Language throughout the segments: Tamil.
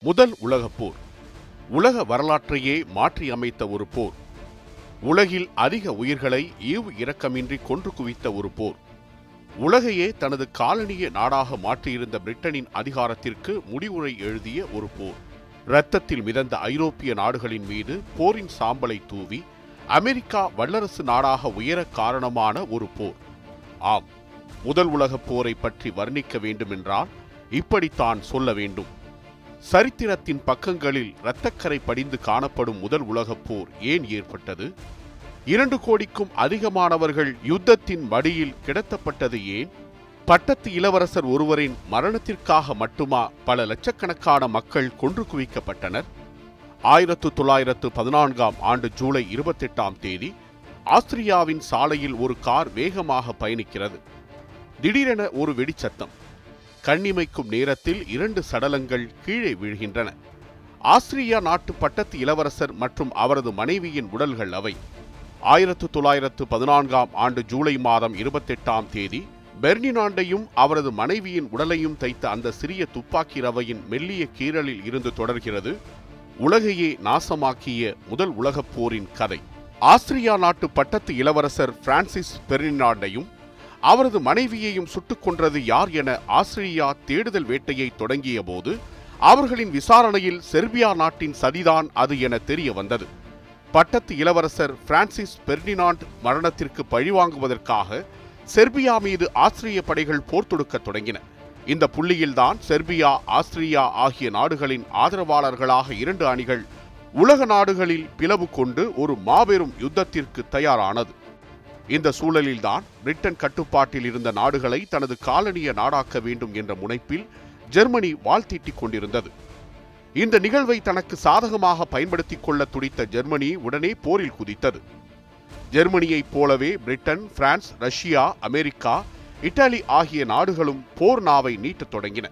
முதல் உலகப் போர் உலக வரலாற்றையே மாற்றி அமைத்த ஒரு போர் உலகில் அதிக உயிர்களை ஈவு இரக்கமின்றி கொன்று குவித்த ஒரு போர் உலகையே தனது காலனிய நாடாக மாற்றியிருந்த பிரிட்டனின் அதிகாரத்திற்கு முடிவுரை எழுதிய ஒரு போர் இரத்தத்தில் மிதந்த ஐரோப்பிய நாடுகளின் மீது போரின் சாம்பலை தூவி அமெரிக்கா வல்லரசு நாடாக உயர காரணமான ஒரு போர் ஆம் முதல் உலகப் போரை பற்றி வர்ணிக்க வேண்டுமென்றால் இப்படித்தான் சொல்ல வேண்டும் சரித்திரத்தின் பக்கங்களில் இரத்தக்கரை படிந்து காணப்படும் முதல் உலகப் போர் ஏன் ஏற்பட்டது இரண்டு கோடிக்கும் அதிகமானவர்கள் யுத்தத்தின் மடியில் கிடத்தப்பட்டது ஏன் பட்டத்து இளவரசர் ஒருவரின் மரணத்திற்காக மட்டுமா பல லட்சக்கணக்கான மக்கள் கொன்று குவிக்கப்பட்டனர் ஆயிரத்து தொள்ளாயிரத்து பதினான்காம் ஆண்டு ஜூலை இருபத்தெட்டாம் தேதி ஆஸ்திரியாவின் சாலையில் ஒரு கார் வேகமாக பயணிக்கிறது திடீரென ஒரு வெடிச்சத்தம் கண்ணிமைக்கும் நேரத்தில் இரண்டு சடலங்கள் கீழே வீழ்கின்றன ஆஸ்திரியா நாட்டு பட்டத்து இளவரசர் மற்றும் அவரது மனைவியின் உடல்கள் அவை ஆயிரத்து தொள்ளாயிரத்து பதினான்காம் ஆண்டு ஜூலை மாதம் இருபத்தெட்டாம் தேதி பெர்னினாண்டையும் அவரது மனைவியின் உடலையும் தைத்த அந்த சிறிய துப்பாக்கி ரவையின் மெல்லிய கீறலில் இருந்து தொடர்கிறது உலகையே நாசமாக்கிய முதல் உலகப் போரின் கதை ஆஸ்திரியா நாட்டு பட்டத்து இளவரசர் பிரான்சிஸ் பெர்னினாண்டையும் அவரது மனைவியையும் சுட்டுக் கொன்றது யார் என ஆஸ்திரியா தேடுதல் வேட்டையை தொடங்கிய போது அவர்களின் விசாரணையில் செர்பியா நாட்டின் சதிதான் அது என தெரிய வந்தது பட்டத்து இளவரசர் பிரான்சிஸ் பெர்னினாண்ட் மரணத்திற்கு பழிவாங்குவதற்காக செர்பியா மீது ஆஸ்திரிய படைகள் போர் தொடுக்கத் தொடங்கின இந்த புள்ளியில்தான் செர்பியா ஆஸ்திரியா ஆகிய நாடுகளின் ஆதரவாளர்களாக இரண்டு அணிகள் உலக நாடுகளில் பிளவு கொண்டு ஒரு மாபெரும் யுத்தத்திற்கு தயாரானது இந்த சூழலில்தான் பிரிட்டன் கட்டுப்பாட்டில் இருந்த நாடுகளை தனது காலனிய நாடாக்க வேண்டும் என்ற முனைப்பில் ஜெர்மனி வாழ்த்தீட்டிக் கொண்டிருந்தது இந்த நிகழ்வை தனக்கு சாதகமாக பயன்படுத்திக் கொள்ள துடித்த ஜெர்மனி உடனே போரில் குதித்தது ஜெர்மனியைப் போலவே Britain France Russia America Italy ஆகிய நாடுகளும் போர் நாவை நீட்டத் தொடங்கின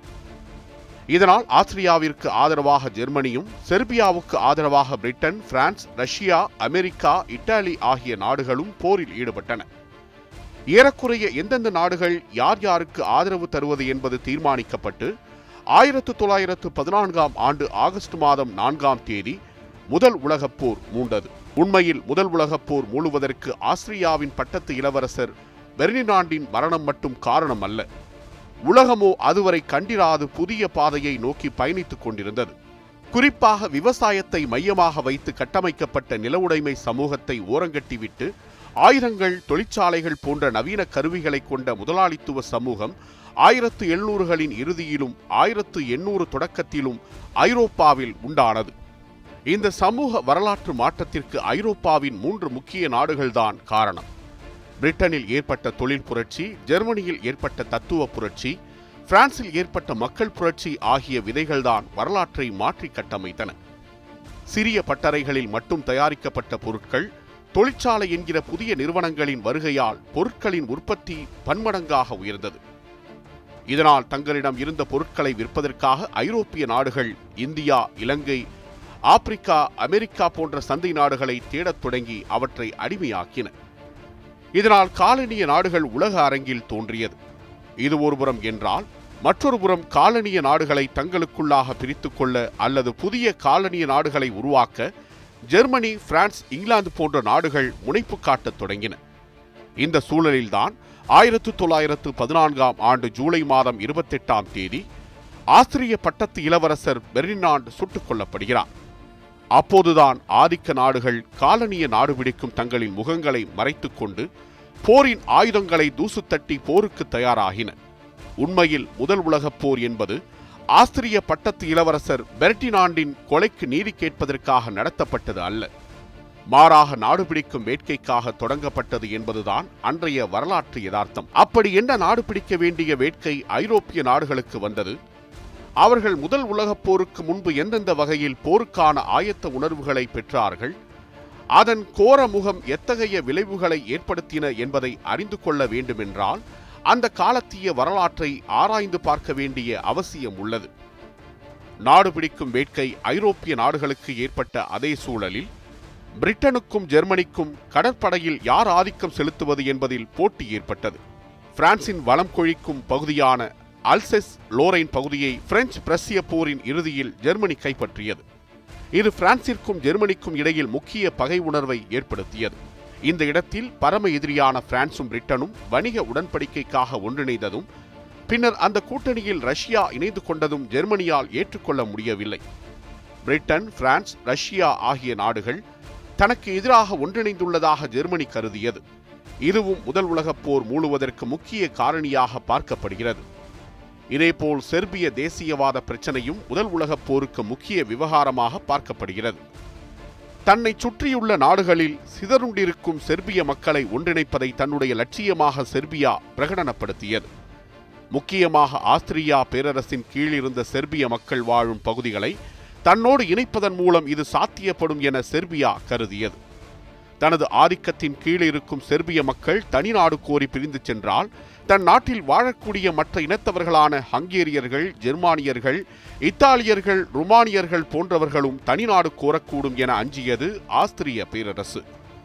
இதனால் ஆஸ்திரியாவிற்கு ஆதரவாக ஜெர்மனியும் செர்பியாவுக்கு ஆதரவாக Britain France Russia America Italy ஆகிய நாடுகளும் போரில் ஈடுபட்டன ஏறக்குறைய எந்தெந்த நாடுகள் யார் யாருக்கு ஆதரவு தருவது என்பது தீர்மானிக்கப்பட்டு ஆயிரத்து தொள்ளாயிரத்து பதினான்காம் ஆண்டு ஆகஸ்ட் மாதம் நான்காம் தேதி முதல் உலகப் போர் மூண்டது உண்மையில் முதல் உலகப் போர் மூழுவதற்கு ஆஸ்திரியாவின் பட்டத்து இளவரசர் பெர்னினாண்டின் மரணம் மட்டும் காரணம் அல்ல உலகமோ அதுவரை கண்டிராது புதிய பாதையை நோக்கி பயணித்துக் கொண்டிருந்தது குறிப்பாக விவசாயத்தை மையமாக வைத்து கட்டமைக்கப்பட்ட நிலவுடைமை சமூகத்தை ஓரங்கட்டிவிட்டு ஆயுதங்கள் தொழிற்சாலைகள் போன்ற நவீன கருவிகளை கொண்ட முதலாளித்துவ சமூகம் ஆயிரத்து எழுநூறுகளின் இறுதியிலும் ஆயிரத்து எண்ணூறு தொடக்கத்திலும் ஐரோப்பாவில் உண்டானது இந்த சமூக வரலாற்று மாற்றத்திற்கு ஐரோப்பாவின் மூன்று முக்கிய நாடுகள்தான் காரணம் பிரிட்டனில் ஏற்பட்ட தொழில் புரட்சி ஜெர்மனியில் ஏற்பட்ட தத்துவ புரட்சி பிரான்சில் ஏற்பட்ட மக்கள் புரட்சி ஆகிய விதைகள்தான் வரலாற்றை மாற்றி கட்டமைத்தன சிறிய பட்டறைகளில் மட்டும் தயாரிக்கப்பட்ட பொருட்கள் தொழிற்சாலை என்கிற புதிய நிறுவனங்களின் வருகையால் பொருட்களின் உற்பத்தி பன்மடங்காக உயர்ந்தது இதனால் தங்களிடம் இருந்த பொருட்களை விற்பதற்காக ஐரோப்பிய நாடுகள் இந்தியா இலங்கை ஆப்பிரிக்கா அமெரிக்கா போன்ற சந்தை நாடுகளை தேடத் தொடங்கி அவற்றை அடிமையாக்கின இதனால் காலனிய நாடுகள் உலக அரங்கில் தோன்றியது இது ஒருபுறம் என்றால் மற்றொரு புறம் காலனிய நாடுகளை தங்களுக்குள்ளாக பிரித்துக் கொள்ள அல்லது புதிய காலனிய நாடுகளை உருவாக்க ஜெர்மனி பிரான்ஸ் இங்கிலாந்து போன்ற நாடுகள் முனைப்பு காட்டத் தொடங்கின இந்த சூழலில்தான் ஆயிரத்து தொள்ளாயிரத்து பதினான்காம் ஆண்டு ஜூலை மாதம் இருபத்தெட்டாம் தேதி ஆஸ்திரிய பட்டத்து இளவரசர் பெர்னினாண்ட் சுட்டுக் கொல்லப்படுகிறார் அப்போதுதான் ஆதிக்க நாடுகள் காலனிய நாடு பிடிக்கும் தங்களின் முகங்களை மறைத்துக் கொண்டு போரின் ஆயுதங்களை தூசு தட்டி போருக்கு தயாராகின உண்மையில் முதல் உலகப் போர் என்பது ஆஸ்திரிய பட்டத்து இளவரசர் பெர்டினாண்டின் கொலைக்கு நீதி கேட்பதற்காக நடத்தப்பட்டது அல்ல மாறாக நாடு பிடிக்கும் வேட்கைக்காக தொடங்கப்பட்டது என்பதுதான் அன்றைய வரலாற்று யதார்த்தம் அப்படி என்ன நாடு பிடிக்க வேண்டிய வேட்கை ஐரோப்பிய நாடுகளுக்கு வந்தது அவர்கள் முதல் உலகப் போருக்கு முன்பு எந்தெந்த வகையில் போருக்கான ஆயத்த உணர்வுகளை பெற்றார்கள் அதன் கோர முகம் எத்தகைய விளைவுகளை ஏற்படுத்தின என்பதை அறிந்து கொள்ள வேண்டுமென்றால் அந்த காலத்திய வரலாற்றை ஆராய்ந்து பார்க்க வேண்டிய அவசியம் உள்ளது நாடு பிடிக்கும் வேட்கை ஐரோப்பிய நாடுகளுக்கு ஏற்பட்ட அதே சூழலில் பிரிட்டனுக்கும் ஜெர்மனிக்கும் கடற்படையில் யார் ஆதிக்கம் செலுத்துவது என்பதில் போட்டி ஏற்பட்டது பிரான்சின் வளம் கொழிக்கும் பகுதியான அல்செஸ் லோரைன் பகுதியை பிரெஞ்சு பிரசிய போரின் இறுதியில் ஜெர்மனி கைப்பற்றியது இது பிரான்சிற்கும் ஜெர்மனிக்கும் இடையில் முக்கிய பகை உணர்வை ஏற்படுத்தியது இந்த இடத்தில் பரம எதிரியான பிரான்சும் பிரிட்டனும் வணிக உடன்படிக்கைக்காக ஒன்றிணைந்ததும் பின்னர் அந்த கூட்டணியில் ரஷ்யா இணைந்து கொண்டதும் ஜெர்மனியால் ஏற்றுக்கொள்ள முடியவில்லை பிரிட்டன் பிரான்ஸ் ரஷ்யா ஆகிய நாடுகள் தனக்கு எதிராக ஒன்றிணைந்துள்ளதாக ஜெர்மனி கருதியது இதுவும் முதல் உலகப் போர் மூழுவதற்கு முக்கிய காரணியாக பார்க்கப்படுகிறது இதேபோல் செர்பிய தேசியவாத பிரச்சனையும் முதல் உலகப் போருக்கு முக்கிய விவகாரமாக பார்க்கப்படுகிறது தன்னை சுற்றியுள்ள நாடுகளில் சிதறுண்டிருக்கும் செர்பிய மக்களை ஒன்றிணைப்பதை தன்னுடைய லட்சியமாக செர்பியா பிரகடனப்படுத்தியது முக்கியமாக ஆஸ்திரியா பேரரசின் கீழ் இருந்த செர்பிய மக்கள் வாழும் பகுதிகளை தன்னோடு இணைப்பதன் மூலம் இது சாத்தியப்படும் என செர்பியா கருதியது தனது ஆதிக்கத்தின் கீழ் இருக்கும் செர்பிய மக்கள் தனிநாடு கோரி பிரிந்து சென்றால் தன் நாட்டில் வாழக்கூடிய மற்ற இனத்தவர்களான ஹங்கேரியர்கள் ஜெர்மானியர்கள் இத்தாலியர்கள் ருமானியர்கள் போன்றவர்களும் தனிநாடு கோரக்கூடும் என அஞ்சியது ஆஸ்திரிய பேரரசு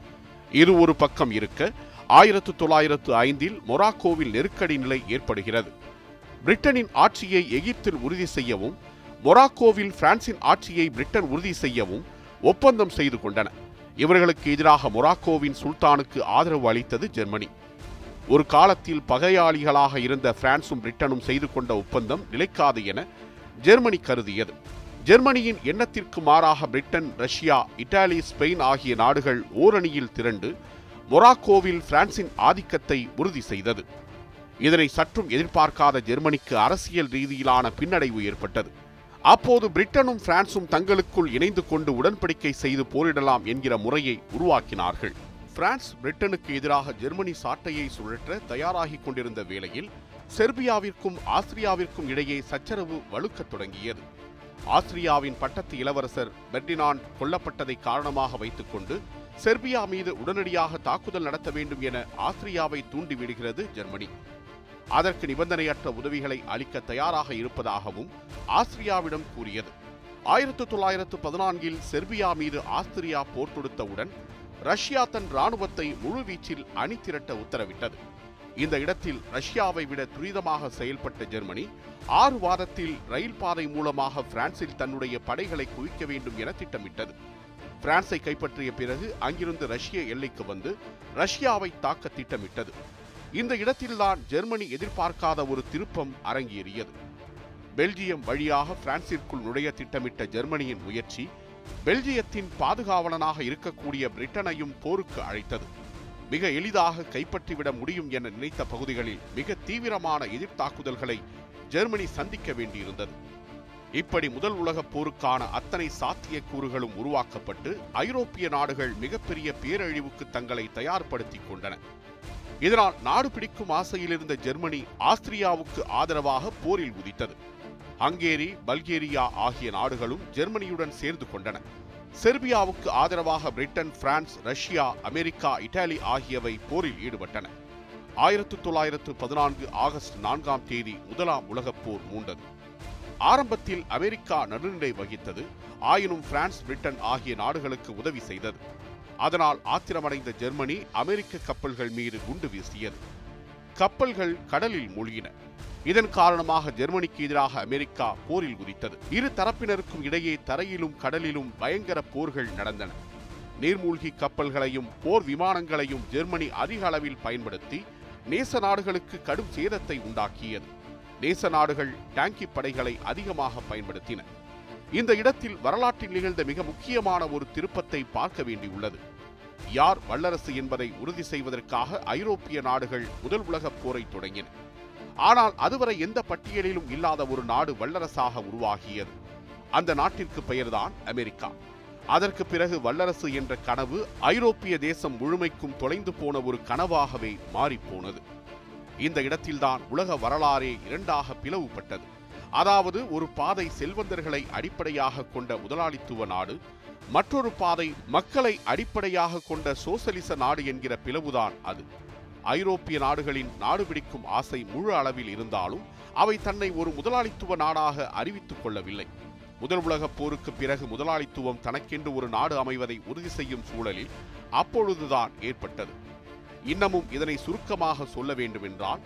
இது ஒரு பக்கம் இருக்க ஆயிரத்து தொள்ளாயிரத்து ஐந்தில் மொராக்கோவில் நெருக்கடி நிலை ஏற்படுகிறது பிரிட்டனின் ஆட்சியை எகிப்தில் உறுதி செய்யவும் மொராக்கோவில் பிரான்சின் ஆட்சியை பிரிட்டன் உறுதி செய்யவும் ஒப்பந்தம் செய்து கொண்டன இவர்களுக்கு எதிராக மொராக்கோவின் சுல்தானுக்கு ஆதரவு அளித்தது ஜெர்மனி ஒரு காலத்தில் பகையாளிகளாக இருந்த பிரான்சும் பிரிட்டனும் செய்து கொண்ட ஒப்பந்தம் நிலைக்காது என ஜெர்மனி கருதியது ஜெர்மனியின் எண்ணத்திற்கு மாறாக பிரிட்டன் ரஷ்யா இத்தாலி ஸ்பெயின் ஆகிய நாடுகள் ஓரணியில் திரண்டு மொராக்கோவில் பிரான்சின் ஆதிக்கத்தை உறுதி செய்தது இதனை சற்றும் எதிர்பார்க்காத ஜெர்மனிக்கு அரசியல் ரீதியிலான பின்னடைவு ஏற்பட்டது அப்போது பிரிட்டனும் பிரான்சும் தங்களுக்குள் இணைந்து கொண்டு உடன்படிக்கை செய்து போரிடலாம் என்கிற முறையை உருவாக்கினார்கள் பிரான்ஸ் பிரிட்டனுக்கு எதிராக ஜெர்மனி சாட்டையை சுழற்ற தயாராகிக் கொண்டிருந்த வேளையில் செர்பியாவிற்கும் ஆஸ்திரியாவிற்கும் இடையே சச்சரவு வலுக்கத் தொடங்கியது ஆஸ்திரியாவின் பட்டத்து இளவரசர் பெர்டினாண்ட் கொல்லப்பட்டதை காரணமாக வைத்துக்கொண்டு செர்பியா மீது உடனடியாக தாக்குதல் நடத்த வேண்டும் என ஆஸ்திரியாவை தூண்டிவிடுகிறது ஜெர்மனி அதற்கு நிபந்தனையற்ற உதவிகளை அளிக்க தயாராக இருப்பதாகவும் ஆஸ்திரியாவிடம் கூறியது ஆயிரத்து தொள்ளாயிரத்து பதினான்கில் செர்பியா மீது ஆஸ்திரியா போர் தொடுத்தவுடன் ரஷ்யா தன் ராணுவத்தை முழுவீச்சில் அணி திரட்ட உத்தரவிட்டது இந்த இடத்தில் ரஷ்யாவை விட துரிதமாக செயல்பட்ட ஜெர்மனி ஆறு வாரத்தில் ரயில் பாதை மூலமாக பிரான்சில் தன்னுடைய படைகளை குவிக்க வேண்டும் என திட்டமிட்டது பிரான்சை கைப்பற்றிய பிறகு அங்கிருந்து ரஷ்ய எல்லைக்கு வந்து ரஷ்யாவை தாக்க திட்டமிட்டது இந்த இடத்தில்தான் ஜெர்மனி எதிர்பார்க்காத ஒரு திருப்பம் அரங்கேறியது பெல்ஜியம் வழியாக பிரான்சிற்குள் நுழைய திட்டமிட்ட ஜெர்மனியின் முயற்சி பெல்ஜியத்தின் பாதுகாவலனாக இருக்கக்கூடிய பிரிட்டனையும் போருக்கு அழைத்தது மிக எளிதாக கைப்பற்றிவிட முடியும் என நினைத்த பகுதிகளில் மிக தீவிரமான எதிர்த்தாக்குதல்களை ஜெர்மனி சந்திக்க வேண்டியிருந்தது இப்படி முதல் உலகப் போருக்கான அத்தனை சாத்தியக்கூறுகளும் உருவாக்கப்பட்டு ஐரோப்பிய நாடுகள் மிகப்பெரிய பேரழிவுக்கு தங்களை தயார்படுத்திக் கொண்டன இதனால் நாடு பிடிக்கும் ஆசையில் இருந்த ஜெர்மனி ஆஸ்திரியாவுக்கு ஆதரவாக போரில் குதித்தது ஹங்கேரி பல்கேரியா ஆகிய நாடுகளும் ஜெர்மனியுடன் சேர்ந்து கொண்டன செர்பியாவுக்கு ஆதரவாக Britain France Russia America Italy ஆகியவை போரில் ஈடுபட்டன ஆயிரத்து தொள்ளாயிரத்து பதினான்கு ஆகஸ்ட் நான்காம் தேதி முதலாம் உலகப் போர் மூண்டது ஆரம்பத்தில் அமெரிக்கா நடுநிலை வகித்தது ஆயினும் பிரான்ஸ் பிரிட்டன் ஆகிய நாடுகளுக்கு உதவி செய்தது அதனால் ஆத்திரமடைந்த ஜெர்மனி அமெரிக்க கப்பல்கள் மீது குண்டு வீசியது கப்பல்கள் கடலில் மூழ்கின இதன் காரணமாக ஜெர்மனிக்கு எதிராக அமெரிக்கா போரில் குதித்தது இரு தரப்பினருக்கும் இடையே தரையிலும் கடலிலும் பயங்கர போர்கள் நடந்தன நீர்மூழ்கி கப்பல்களையும் போர் விமானங்களையும் ஜெர்மனி அதிக அளவில் பயன்படுத்தி நேச நாடுகளுக்கு கடும் சேதத்தை உண்டாக்கியது நேச நாடுகள் டாங்கி படைகளை அதிகமாக பயன்படுத்தின இந்த இடத்தில் வரலாற்றில் நிகழ்ந்த மிக முக்கியமான ஒரு திருப்பத்தை பார்க்க வேண்டியுள்ளது யார் வல்லரசு என்பதை உறுதி செய்வதற்காக ஐரோப்பிய நாடுகள் முதல் உலகப் போரை தொடங்கின ஆனால் அதுவரை எந்த பட்டியலிலும் இல்லாத ஒரு நாடு வல்லரசாக உருவாகியது அந்த நாட்டிற்கு பெயர்தான் அமெரிக்கா அதற்கு பிறகு வல்லரசு என்ற கனவு ஐரோப்பிய தேசம் முழுமைக்கும் தொலைந்து போன ஒரு கனவாகவே மாறிப்போனது இந்த இடத்தில்தான் உலக வரலாறே இரண்டாக பிளவுபட்டது அதாவது ஒரு பாதை செல்வந்தர்களை அடிப்படையாக கொண்ட முதலாளித்துவ நாடு மற்றொரு பாதை மக்களை அடிப்படையாக கொண்ட சோசலிச நாடு என்கிற பிளவுதான் அது ஐரோப்பிய நாடுகளின் நாடு பிடிக்கும் ஆசை முழு அளவில் இருந்தாலும் அவை தன்னை ஒரு முதலாளித்துவ நாடாக அறிவித்துக் கொள்ளவில்லை முதல் உலகப் போருக்கு பிறகு முதலாளித்துவம் தனக்கென்று ஒரு நாடு அமைவதை உறுதி செய்யும் சூழலில் அப்பொழுதுதான் ஏற்பட்டது இன்னமும் இதனை சுருக்கமாக சொல்ல வேண்டுமென்றால்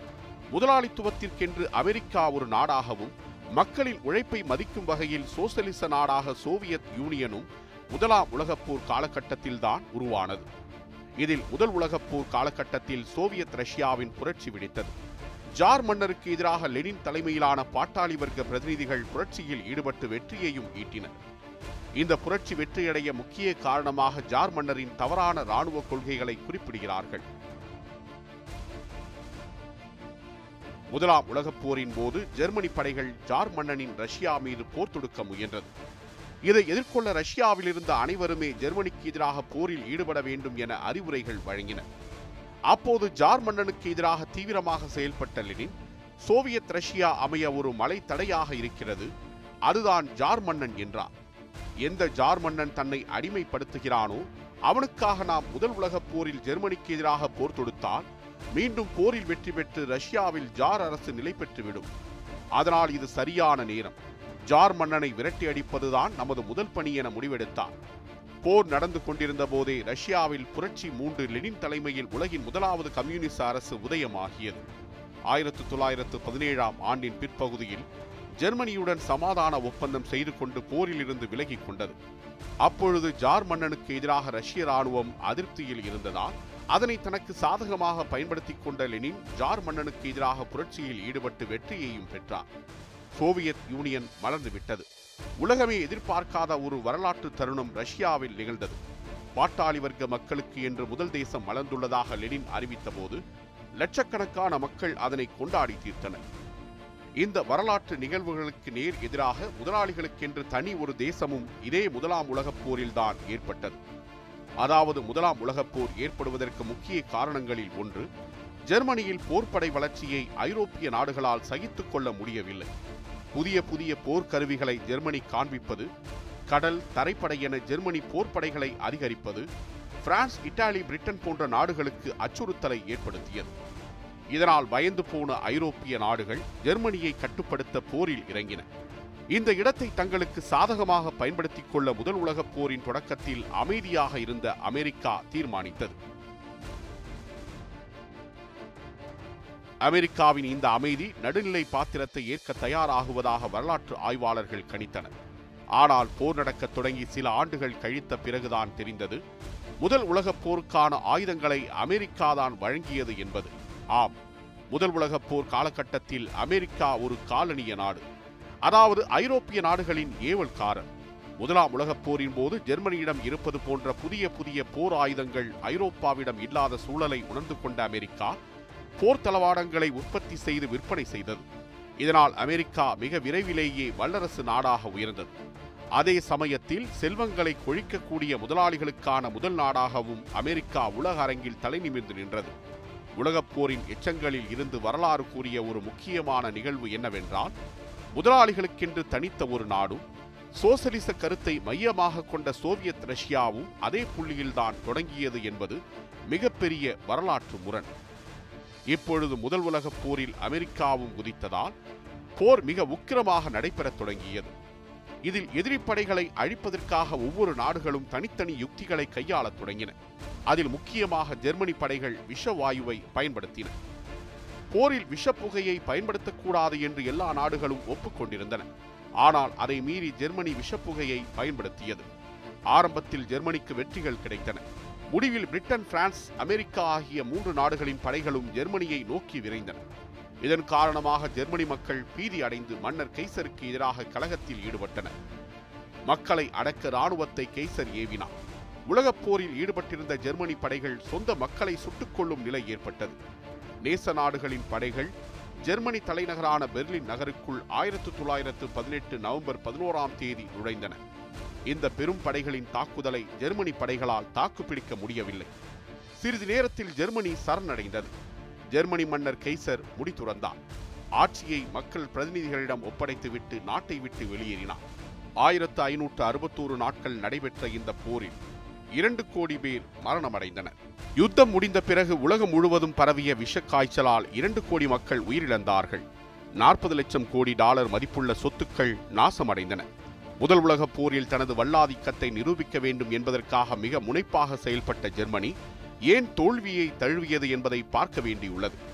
முதலாளித்துவத்திற்கென்று அமெரிக்கா ஒரு நாடாகவும் மக்களின் உழைப்பை மதிக்கும் வகையில் சோசலிச நாடாக சோவியத் யூனியனும் முதலாம் உலகப் போர் காலகட்டத்தில்தான் உருவானது இதில் முதல் உலகப் போர் காலகட்டத்தில் சோவியத் ரஷ்யாவின் புரட்சி வெடித்தது ஜார் மன்னருக்கு எதிராக லெனின் தலைமையிலான பாட்டாளி வர்க்க பிரதிநிதிகள் புரட்சியில் ஈடுபட்டு வெற்றியையும் ஈட்டினர் இந்த புரட்சி வெற்றியடைய முக்கிய காரணமாக ஜார் மன்னரின் தவறான ராணுவ கொள்கைகளை குறிப்பிடுகிறார்கள் முதலாம் உலகப் போரின் போது ஜெர்மனி படைகள் ஜார் மன்னனின் ரஷ்யா மீது போர் தொடுக்க முயன்றது இதை எதிர்கொள்ள ரஷ்யாவில் இருந்த அனைவருமே ஜெர்மனிக்கு எதிராக போரில் ஈடுபட வேண்டும் என அறிவுரைகள் வழங்கின அப்போது ஜார் மன்னனுக்கு எதிராக தீவிரமாக செயல்பட்ட லெனின் சோவியத் ரஷ்யா அமைய ஒரு மலை தடையாக இருக்கிறது அதுதான் ஜார் மன்னன் என்றார் எந்த ஜார் மன்னன் தன்னை அடிமைப்படுத்துகிறானோ அவனுக்காக நாம் முதல் உலகப் போரில் ஜெர்மனிக்கு எதிராக போர் தொடுத்தால் மீண்டும் போரில் வெற்றி பெற்று ரஷ்யாவில் ஜார் அரசு நிலை பெற்றுவிடும் அதனால் இது சரியான நேரம் ஜார் மன்னனை விரட்டி அடிப்பதுதான் நமது முதல் பணி என முடிவெடுத்தார் போர் நடந்து கொண்டிருந்த போதே ரஷ்யாவில் புரட்சி மூன்று லெனின் தலைமையில் உலகின் முதலாவது கம்யூனிச அரசு உதயமாகியது ஆயிரத்து தொள்ளாயிரத்து பதினேழாம் ஆண்டின் பிற்பகுதியில் ஜெர்மனியுடன் சமாதான ஒப்பந்தம் செய்து கொண்டு போரில் இருந்து விலகிக் கொண்டது அப்பொழுது ஜார் மன்னனுக்கு எதிராக ரஷ்ய ராணுவம் அதிருப்தியில் இருந்ததால் அதனை தனக்கு சாதகமாக பயன்படுத்திக் கொண்ட லெனின் ஜார் மன்னனுக்கு எதிராக புரட்சியில் ஈடுபட்டு வெற்றியையும் பெற்றார் சோவியத் யூனியன் மலர்ந்து விட்டது உலகமே எதிர்பார்க்காத ஒரு வரலாற்று தருணம் ரஷ்யாவில் நிகழ்ந்தது பாட்டாளி வர்க்க மக்களுக்கு என்று முதல் தேசம் மலர்ந்துள்ளதாக லெனின் அறிவித்தபோது லட்சக்கணக்கான மக்கள் அதனை கொண்டாடி தீர்த்தனர் இந்த வரலாற்று நிகழ்வுகளுக்கு நேர் எதிராக முதலாளிகளுக்கென்று தனி ஒரு தேசமும் இதே முதலாம் உலகப் போரில்தான் ஏற்பட்டது அதாவது முதலாம் உலகப் போர் ஏற்படுவதற்கு முக்கிய காரணங்களில் ஒன்று ஜெர்மனியில் போர்ப்படை வளர்ச்சியை ஐரோப்பிய நாடுகளால் சகித்துக் கொள்ள முடியவில்லை புதிய புதிய போர்க்கருவிகளை ஜெர்மனி காண்பிப்பது கடல் தரைப்படை என ஜெர்மனி போர்ப்படைகளை அதிகரிப்பது பிரான்ஸ் இத்தாலி பிரிட்டன் போன்ற நாடுகளுக்கு அச்சுறுத்தலை ஏற்படுத்தியது இதனால் பயந்து போன ஐரோப்பிய நாடுகள் ஜெர்மனியை கட்டுப்படுத்த போரில் இறங்கின இந்த இடத்தை தங்களுக்கு சாதகமாக பயன்படுத்திக் கொள்ள முதல் உலகப் போரின் தொடக்கத்தில் அமைதியாக இருந்த அமெரிக்கா தீர்மானித்தது அமெரிக்காவின் இந்த அமைதி நடுநிலை பாத்திரத்தை ஏற்க தயாராகுவதாக வரலாற்று ஆய்வாளர்கள் கணித்தனர் ஆனால் போர் நடக்கத் தொடங்கி சில ஆண்டுகள் கழித்த பிறகுதான் தெரிந்தது முதல் உலகப் போருக்கான ஆயுதங்களை அமெரிக்கா தான் வழங்கியது என்பது ஆம் முதல் உலகப் போர் காலகட்டத்தில் அமெரிக்கா ஒரு காலனிய நாடு அதாவது ஐரோப்பிய நாடுகளின் ஏவல்காரர் முதலாம் உலகப் போரின் போது ஜெர்மனியிடம் இருப்பது போன்ற புதிய புதிய போர் ஆயுதங்கள் ஐரோப்பாவிடம் இல்லாத சூழலை உணர்ந்து கொண்ட அமெரிக்கா போர் தளவாடங்களை உற்பத்தி செய்து விற்பனை செய்தது இதனால் அமெரிக்கா மிக விரைவிலேயே வல்லரசு நாடாக உயர்ந்தது அதே சமயத்தில் செல்வங்களை கொழிக்கக்கூடிய முதலாளிகளுக்கான முதல் நாடாகவும் அமெரிக்கா உலக அரங்கில் தலைநிமிர்ந்து நின்றது உலகப் போரின் எச்சங்களில் இருந்து வரலாறு கூறிய ஒரு முக்கியமான நிகழ்வு என்னவென்றால் முதலாளிகளுக்கென்று தனித்த ஒரு நாடும் சோசலிச கருத்தை மையமாக கொண்ட சோவியத் ரஷ்யாவும் அதே புள்ளியில்தான் தொடங்கியது என்பது மிகப்பெரிய வரலாற்று முரண் இப்பொழுது முதல் உலகப் போரில் அமெரிக்காவும் குதித்ததால் போர் மிக உக்கிரமாக நடைபெறத் தொடங்கியது இதில் எதிரி படைகளை அழிப்பதற்காக ஒவ்வொரு நாடுகளும் தனித்தனி யுக்திகளை கையாளத் தொடங்கின அதில் முக்கியமாக ஜெர்மனி படைகள் விஷவாயுவை பயன்படுத்தின போரில் விஷப்புகையை பயன்படுத்தக்கூடாது என்று எல்லா நாடுகளும் ஒப்புக்கொண்டிருந்தன ஆனால் அதை மீறி ஜெர்மனி விஷப்புகையை பயன்படுத்தியது ஆரம்பத்தில் ஜெர்மனிக்கு வெற்றிகள் கிடைத்தன முடிவில் பிரிட்டன் பிரான்ஸ் அமெரிக்கா ஆகிய மூன்று நாடுகளின் படைகளும் ஜெர்மனியை நோக்கி விரைந்தன இதன் காரணமாக ஜெர்மனி மக்கள் பீதி அடைந்து மன்னர் கெய்சருக்கு எதிராக கலகத்தில் ஈடுபட்டனர் மக்களை அடக்க ராணுவத்தை கெய்சர் ஏவினார் உலகப் போரில் ஈடுபட்டிருந்த ஜெர்மனி படைகள் சொந்த மக்களை சுட்டுக் கொள்ளும் நிலை ஏற்பட்டது நேச நாடுகளின் படைகள் ஜெர்மனி தலைநகரான பெர்லின் நகருக்குள் ஆயிரத்து தொள்ளாயிரத்து பதினெட்டு நவம்பர் பதினோராம் தேதி நுழைந்தன இந்த பெரும் படைகளின் தாக்குதலை ஜெர்மனி படைகளால் தாக்குப்பிடிக்க முடியவில்லை சிறிது நேரத்தில் ஜெர்மனி சரணடைந்தது ஜெர்மனி மன்னர் கெய்சர் முடி துறந்தார் ஆட்சியை மக்கள் பிரதிநிதிகளிடம் ஒப்படைத்துவிட்டு நாட்டை விட்டு வெளியேறினார் ஆயிரத்து ஐநூற்று அறுபத்தோரு நாட்கள் நடைபெற்ற இந்த போரில் இரண்டு கோடி பேர் மரணமடைந்தனர் யுத்தம் முடிந்த பிறகு உலகம் முழுவதும் பரவிய விஷக் காய்ச்சலால் இரண்டு கோடி மக்கள் உயிரிழந்தார்கள் நாற்பது லட்சம் கோடி டாலர் மதிப்புள்ள சொத்துக்கள் நாசமடைந்தன முதல் உலகப் போரில் தனது வல்லாதிக்கத்தை நிரூபிக்க வேண்டும் என்பதற்காக மிக முனைப்பாக செயல்பட்ட ஜெர்மனி ஏன் தோல்வியை தழுவியது என்பதை பார்க்க வேண்டியுள்ளது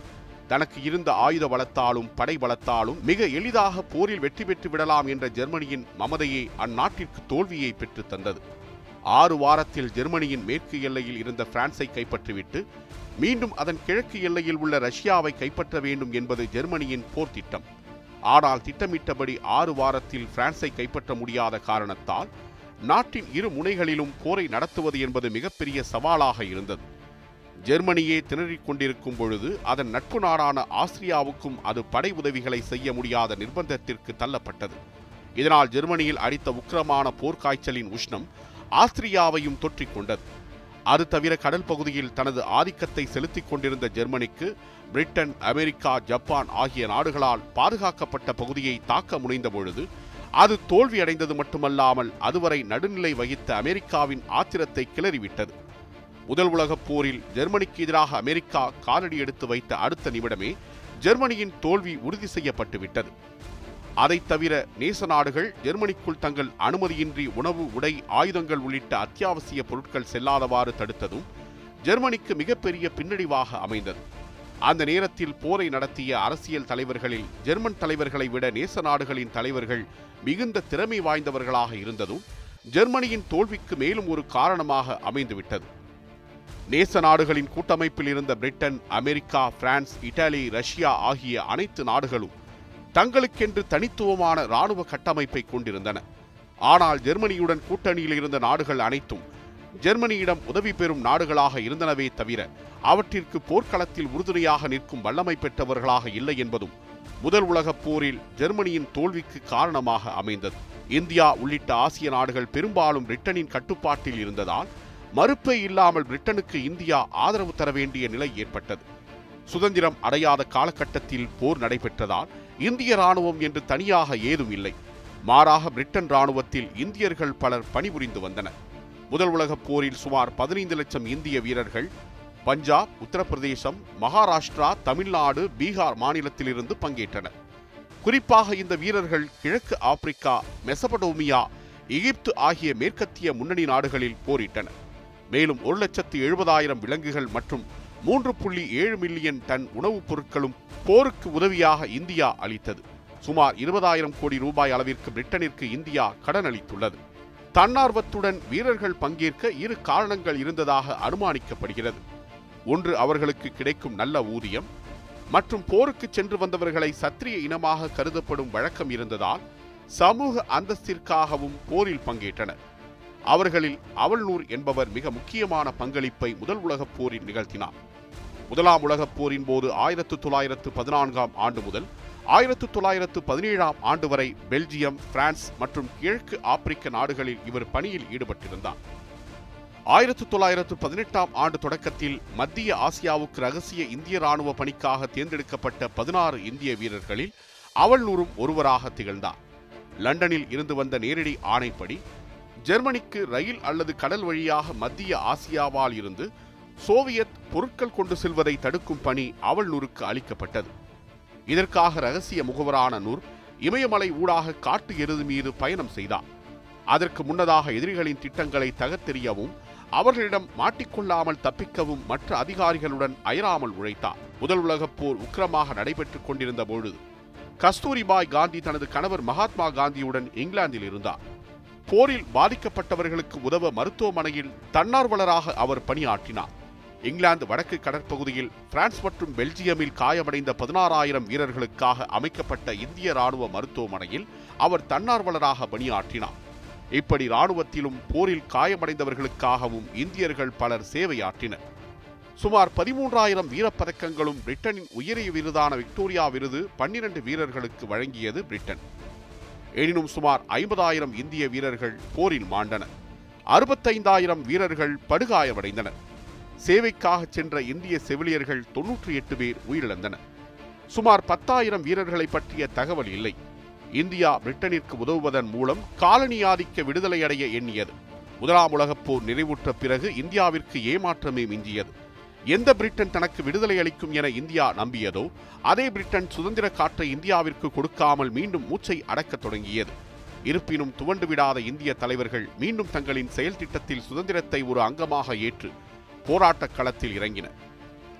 தனக்கு இருந்த ஆயுத பலத்தாலும் படை பலத்தாலும் மிக எளிதாக போரில் வெற்றி பெற்று விடலாம் என்ற ஜெர்மனியின் மமதையே அந்நாட்டிற்கு தோல்வியை பெற்று தந்தது ஆறு வாரத்தில் ஜெர்மனியின் மேற்கு எல்லையில் இருந்த பிரான்சை கைப்பற்றிவிட்டு மீண்டும் அதன் கிழக்கு எல்லையில் உள்ள ரஷ்யாவை கைப்பற்ற வேண்டும் என்பது ஜெர்மனியின் போர் திட்டம் ஆனால் திட்டமிட்டபடி ஆறு வாரத்தில் பிரான்சை கைப்பற்ற முடியாத காரணத்தால் நாட்டின் இரு முனைகளிலும் போரை நடத்துவது என்பது மிகப்பெரிய சவாலாக இருந்தது ஜெர்மனியே திணறிக் கொண்டிருக்கும் பொழுது அதன் நட்பு நாடான ஆஸ்திரியாவுக்கும் அது படை உதவிகளை செய்ய முடியாத நிர்பந்தத்திற்கு தள்ளப்பட்டது இதனால் ஜெர்மனியில் அடித்த உக்கிரமான போர்க்காய்ச்சலின் உஷ்ணம் ஆஸ்திரியாவையும் தொற்றிக் கொண்டது அது தவிர கடல் பகுதியில் தனது ஆதிக்கத்தை செலுத்திக் கொண்டிருந்த ஜெர்மனிக்கு பிரிட்டன் அமெரிக்கா ஜப்பான் ஆகிய நாடுகளால் பாதுகாக்கப்பட்ட பகுதியை தாக்க முனைந்த பொழுது அது தோல்வியடைந்தது மட்டுமல்லாமல் அதுவரை நடுநிலை வகித்த அமெரிக்காவின் ஆத்திரத்தை கிளறிவிட்டது முதல் உலகப் போரில் ஜெர்மனிக்கு எதிராக அமெரிக்கா காலடி எடுத்து வைத்த அடுத்த நிமிடமே ஜெர்மனியின் தோல்வி உறுதி செய்யப்பட்டு விட்டது அதைத் தவிர நேச நாடுகள் ஜெர்மனிக்குள் தங்கள் அனுமதியின்றி உணவு உடை ஆயுதங்கள் உள்ளிட்ட அத்தியாவசிய பொருட்கள் செல்லாதவாறு தடுத்ததும் ஜெர்மனிக்கு மிகப்பெரிய பின்னடைவாக அமைந்தது அந்த நேரத்தில் போரை நடத்திய அரசியல் தலைவர்களில் ஜெர்மன் தலைவர்களை விட நேச நாடுகளின் தலைவர்கள் மிகுந்த திறமை வாய்ந்தவர்களாக இருந்ததும் ஜெர்மனியின் தோல்விக்கு மேலும் ஒரு காரணமாக அமைந்துவிட்டது நேச நாடுகளின் கூட்டமைப்பில் இருந்த Britain America France Italy Russia ஆகிய அனைத்து நாடுகளும் தங்களுக்கென்று தனித்துவமான இராணுவ கட்டமைப்பை கொண்டிருந்தன ஆனால் ஜெர்மனியுடன் கூட்டணியில் இருந்த நாடுகள் அனைத்தும் ஜெர்மனியிடம் உதவி பெறும் நாடுகளாக இருந்தனவே தவிர அவற்றிற்கு போர்க்களத்தில் உறுதுணையாக நிற்கும் வல்லமை பெற்றவர்களாக இல்லை என்பதும் முதல் உலகப் போரில் ஜெர்மனியின் தோல்விக்கு காரணமாக அமைந்தது இந்தியா உள்ளிட்ட ஆசிய நாடுகள் பெரும்பாலும் பிரிட்டனின் கட்டுப்பாட்டில் இருந்ததால் மறுப்பே இல்லாமல் பிரிட்டனுக்கு இந்தியா ஆதரவு தர வேண்டிய நிலை ஏற்பட்டது சுதந்திரம் அடையாத காலகட்டத்தில் போர் நடைபெற்றதால் இந்திய ராணுவம் என்று தனியாக ஏதும் இல்லை மாறாக பிரிட்டன் ராணுவத்தில் இந்தியர்கள் பலர் பணிபுரிந்து வந்தனர் முதல் உலகப் போரில் சுமார் பதினைந்து லட்சம் இந்திய வீரர்கள் பஞ்சாப் உத்தரப்பிரதேசம் மகாராஷ்டிரா தமிழ்நாடு பீகார் மாநிலத்திலிருந்து பங்கேற்றனர் குறிப்பாக இந்த வீரர்கள் கிழக்கு ஆப்பிரிக்கா மெசபடோமியா எகிப்து ஆகிய மேற்கத்திய முன்னணி நாடுகளில் போரிட்டனர் மேலும் ஒரு லட்சத்து எழுபதாயிரம் விலங்குகள் மற்றும் மூன்று புள்ளி ஏழு மில்லியன் டன் உணவுப் பொருட்களும் போருக்கு உதவியாக இந்தியா அளித்தது சுமார் இருபதாயிரம் கோடி ரூபாய் அளவிற்கு பிரிட்டனிற்கு இந்தியா கடன் அளித்துள்ளது தன்னார்வத்துடன் வீரர்கள் பங்கேற்க இரு காரணங்கள் இருந்ததாக அனுமானிக்கப்படுகிறது ஒன்று அவர்களுக்கு கிடைக்கும் நல்ல ஊதியம் மற்றும் போருக்கு சென்று வந்தவர்களை சத்திரிய இனமாக கருதப்படும் வழக்கம் இருந்ததால் சமூக அந்தஸ்திற்காகவும் போரில் பங்கேற்றனர் அவர்களில் அவல்நூர் என்பவர் மிக முக்கியமான பங்களிப்பை முதல் உலகப் போரில் நிகழ்த்தினார் முதலாம் உலகப் போரின் போது ஆயிரத்து தொள்ளாயிரத்து பதினான்காம் ஆண்டு முதல் ஆயிரத்து தொள்ளாயிரத்து பதினேழாம் ஆண்டு வரை பெல்ஜியம் பிரான்ஸ் மற்றும் கிழக்கு ஆப்பிரிக்க நாடுகளில் இவர் பணியில் ஈடுபட்டிருந்தார் ஆயிரத்து தொள்ளாயிரத்து பதினெட்டாம் ஆண்டு தொடக்கத்தில் மத்திய ஆசியாவுக்கு ரகசிய இந்திய ராணுவ பணிக்காக தேர்ந்தெடுக்கப்பட்ட பதினாறு இந்திய வீரர்களில் அவல்நூரும் ஒருவராக திகழ்ந்தார் லண்டனில் இருந்து வந்த நேரடி ஆணைப்படி ஜெர்மனிக்கு ரயில் அல்லது கடல் வழியாக மத்திய ஆசியாவால் இருந்து சோவியத் பொருட்கள் கொண்டு செல்வதை தடுக்கும் பணி அவல்நூருக்கு அளிக்கப்பட்டது இதற்காக ரகசிய முகவரான நூர் இமயமலை ஊடாக காட்டு எருது மீது பயணம் செய்தார் அதற்கு முன்னதாக எதிரிகளின் திட்டங்களை தகர்த்தெறியவும் அவர்களிடம் மாட்டிக்கொள்ளாமல் தப்பிக்கவும் மற்ற அதிகாரிகளுடன் அயராமல் உழைத்தார் முதல் உலகப் போர் உக்கிரமாக நடைபெற்றுக் கொண்டிருந்த பொழுது கஸ்தூரிபாய் காந்தி தனது கணவர் மகாத்மா காந்தியுடன் இங்கிலாந்தில் இருந்தார் போரில் பாதிக்கப்பட்டவர்களுக்கு உதவ மருத்துவமனையில் தன்னார்வலராக அவர் பணியாற்றினார் இங்கிலாந்து வடக்கு கடற்பகுதியில் பிரான்ஸ் மற்றும் பெல்ஜியமில் காயமடைந்த பதினாறாயிரம் வீரர்களுக்காக அமைக்கப்பட்ட இந்திய ராணுவ மருத்துவமனையில் அவர் தன்னார்வலராக பணியாற்றினார் இப்படி ராணுவத்திலும் போரில் காயமடைந்தவர்களுக்காகவும் இந்தியர்கள் பலர் சேவையாற்றினர் சுமார் பதிமூன்றாயிரம் வீரப்பதக்கங்களும் பிரிட்டனின் உயரிய விருதான விக்டோரியா விருது பன்னிரண்டு வீரர்களுக்கு வழங்கியது பிரிட்டன் எனினும் சுமார் ஐம்பதாயிரம் இந்திய வீரர்கள் போரில் மாண்டனர் அறுபத்தைந்தாயிரம் வீரர்கள் படுகாயமடைந்தனர் சேவைக்காக சென்ற இந்திய செவிலியர்கள் தொன்னூற்றி எட்டு பேர் உயிரிழந்தனர் சுமார் பத்தாயிரம் வீரர்களை பற்றிய தகவல் இல்லை இந்தியா பிரிட்டனிற்கு உதவுவதன் மூலம் காலனி ஆதிக்க விடுதலை அடைய எண்ணியது முதலாம் உலகப் போர் நிறைவுற்ற பிறகு இந்தியாவிற்கு ஏமாற்றமே மிஞ்சியது எந்த பிரிட்டன் தனக்கு விடுதலை அளிக்கும் என இந்தியா நம்பியதோ அதே பிரிட்டன் சுதந்திர காற்றை இந்தியாவிற்கு கொடுக்காமல் மீண்டும் மூச்சை அடக்கத் தொடங்கியது இருப்பினும் துவண்டு விடாத இந்திய தலைவர்கள் மீண்டும் தங்களின் செயல் திட்டத்தில் சுதந்திரத்தை ஒரு அங்கமாக ஏற்று போராட்டக் களத்தில் இறங்கினர்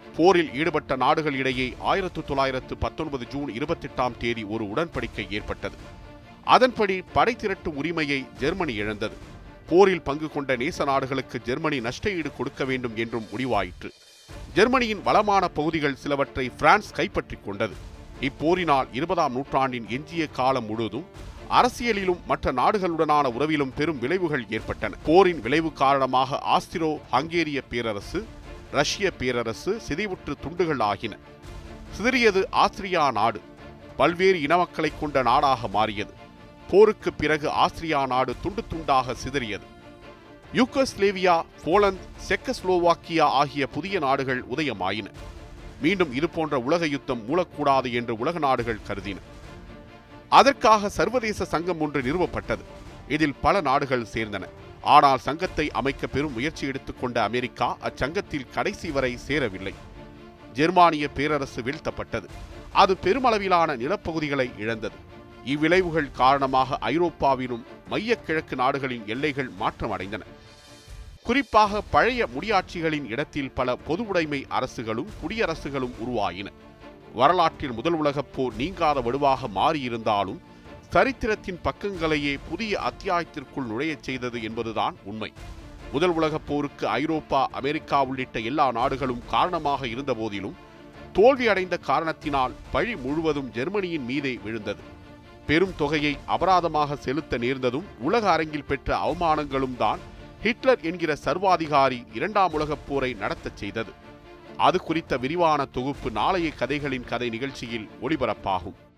போரில் ஈடுபட்ட நாடுகளிடையே ஆயிரத்து தொள்ளாயிரத்து பத்தொன்பது ஜூன் இருபத்தெட்டாம் தேதி ஒரு உடன்படிக்கை ஏற்பட்டது அதன்படி படை திரட்டும் உரிமையை ஜெர்மனி இழந்தது போரில் பங்கு கொண்ட நேச நாடுகளுக்கு ஜெர்மனி நஷ்ட ஈடு கொடுக்க வேண்டும் என்றும் முடிவாயிற்று ஜெர்மனியின் வளமான பகுதிகள் சிலவற்றை பிரான்ஸ் கைப்பற்றிக் கொண்டது இப்போரினால் இருபதாம் நூற்றாண்டின் எஞ்சிய காலம் முழுவதும் அரசியலிலும் மற்ற நாடுகளுடனான உறவிலும் பெரும் விளைவுகள் ஏற்பட்டன போரின் விளைவு காரணமாக ஆஸ்திரோ ஹங்கேரிய பேரரசு ரஷ்ய பேரரசு சிதைவுற்று துண்டுகள் ஆகின சிதறியது ஆஸ்திரியா நாடு பல்வேறு இனமக்களை கொண்ட நாடாக மாறியது போருக்கு பிறகு ஆஸ்திரியா நாடு துண்டு துண்டாக சிதறியது யூகோஸ்லேவியா போலந்து செக்கஸ்லோவாக்கியா ஆகிய புதிய நாடுகள் உதயமாயின மீண்டும் இதுபோன்ற உலக யுத்தம் மூலக்கூடாது என்று உலக நாடுகள் கருதின அதற்காக சர்வதேச சங்கம் ஒன்று நிறுவப்பட்டது இதில் பல நாடுகள் சேர்ந்தன ஆனால் சங்கத்தை அமைக்க பெரும் முயற்சி எடுத்துக்கொண்ட அமெரிக்கா அச்சங்கத்தில் கடைசி வரை சேரவில்லை ஜெர்மானிய பேரரசு வீழ்த்தப்பட்டது அது பெருமளவிலான நிலப்பகுதிகளை இழந்தது இவ்விளைவுகள் காரணமாக ஐரோப்பாவிலும் மைய கிழக்கு நாடுகளின் எல்லைகள் மாற்றமடைந்தன குறிப்பாக பழைய முடியாட்சிகளின் இடத்தில் பல பொது உடைமை அரசுகளும் குடியரசுகளும் உருவாயின வரலாற்றில் முதல் உலகப் போர் நீங்காத வடுவாக மாறியிருந்தாலும் சரித்திரத்தின் பக்கங்களையே புதிய அத்தியாயத்திற்குள் நுழையச் செய்தது என்பதுதான் உண்மை முதல் உலகப் போருக்கு ஐரோப்பா அமெரிக்கா உள்ளிட்ட எல்லா நாடுகளும் காரணமாக இருந்த போதிலும் தோல்வியடைந்த காரணத்தினால் பழி முழுவதும் ஜெர்மனியின் மீதே விழுந்தது பெரும் தொகையை அபராதமாக செலுத்த நேர்ந்ததும் உலக அரங்கில் பெற்ற அவமானங்களும் தான் ஹிட்லர் என்கிற சர்வாதிகாரி இரண்டாம் உலகப் போரை நடத்தச் செய்தது அது குறித்த விரிவான தொகுப்பு நாளைய கதைகளின் கதை நிகழ்ச்சியில் ஒளிபரப்பாகும்